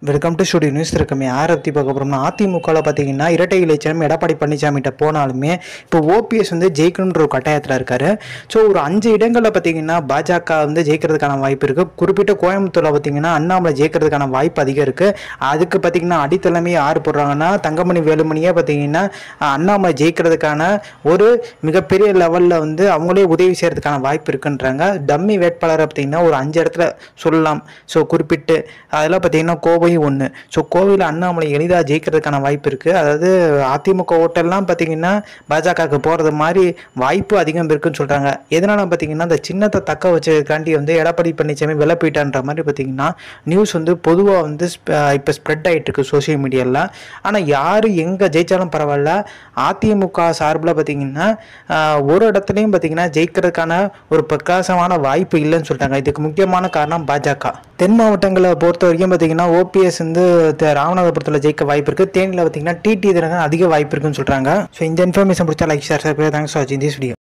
welcome to studio news இருக்கமே யார் பற்றி பார்க்க போகிறோம்னா அதிமுகவில் பார்த்தீங்கன்னா இரட்டை இலைச்சனம் எடப்பாடி பழனிசாமிகிட்ட போனாலுமே இப்போ ஓபிஎஸ் வந்து ஜெயிக்கணுன்ற ஒரு கட்டாயத்தில் இருக்காரு ஸோ ஒரு அஞ்சு இடங்களில் பார்த்தீங்கன்னா பாஜக வந்து ஜெயிக்கிறதுக்கான வாய்ப்பு இருக்குது குறிப்பிட்ட கோயம்புத்தூரில் பார்த்தீங்கன்னா அண்ணாமலை ஜெயிக்கிறதுக்கான வாய்ப்பு அதிகம் இருக்குது அதுக்கு பார்த்தீங்கன்னா அடித்தலைமை யார் போடுறாங்கன்னா தங்கமணி வேலுமணியே பார்த்தீங்கன்னா அண்ணாமலை ஜெயிக்கிறதுக்கான ஒரு மிகப்பெரிய லெவலில் வந்து அவங்களே உதவி செய்கிறதுக்கான வாய்ப்பு இருக்குன்றாங்க டம்மி வேட்பாளரை பார்த்தீங்கன்னா ஒரு அஞ்சு இடத்துல சொல்லலாம் ஸோ குறிப்பிட்டு அதெல்லாம் பார்த்தீங்கன்னா கோவை ஒன்று ஸோ கோவையில் அண்ணாமலை எளிதாக ஜெயிக்கிறதுக்கான வாய்ப்பு இருக்குது அதாவது அதிமுக ஓட்டெல்லாம் பார்த்தீங்கன்னா பாஜகவுக்கு போகிறது மாதிரி வாய்ப்பு அதிகம் இருக்குன்னு சொல்கிறாங்க எதனால பார்த்தீங்கன்னா அந்த சின்னத்தை தக்க வச்சதுக்காண்டி வந்து எடப்பாடி பழனிசாமி விலை போயிட்டான்ற மாதிரி பார்த்தீங்கன்னா நியூஸ் வந்து பொதுவாக வந்து இப்போ ஸ்ப்ரெட் ஆகிட்டு இருக்கு சோஷியல் மீடியாவில் ஆனால் யார் எங்கே ஜெயித்தாலும் பரவாயில்ல அதிமுக சார்பில் பார்த்தீங்கன்னா ஆஹ், ஒரு இடத்துலையும் பார்த்தீங்கன்னா ஜெயிக்கிறதுக்கான ஒரு பிரகாசமான வாய்ப்பு இல்லைன்னு சொல்லிட்டாங்க இதுக்கு முக்கியமான காரணம் பாஜக தென் மாவட்டங்களை பொறுத்த வரைக்கும் பார்த்தீங்கன்னா ஓபிஎஸ் வந்து த- ராமநாதபுரத்தில் ஜெயிக்க வாய்ப்பு இருக்குது தேனியில் பார்த்தீங்கன்னா டிடி தினகரன் அதிக வாய்ப்பு இருக்குன்னு சொல்கிறாங்க ஸோ இந்த இன்ஃபர்மேஷன் பிடிச்சா லைக் ஷேர் தேங்க்ஸ் ஃபார் வாட்சிங் திஸ் வீடியோ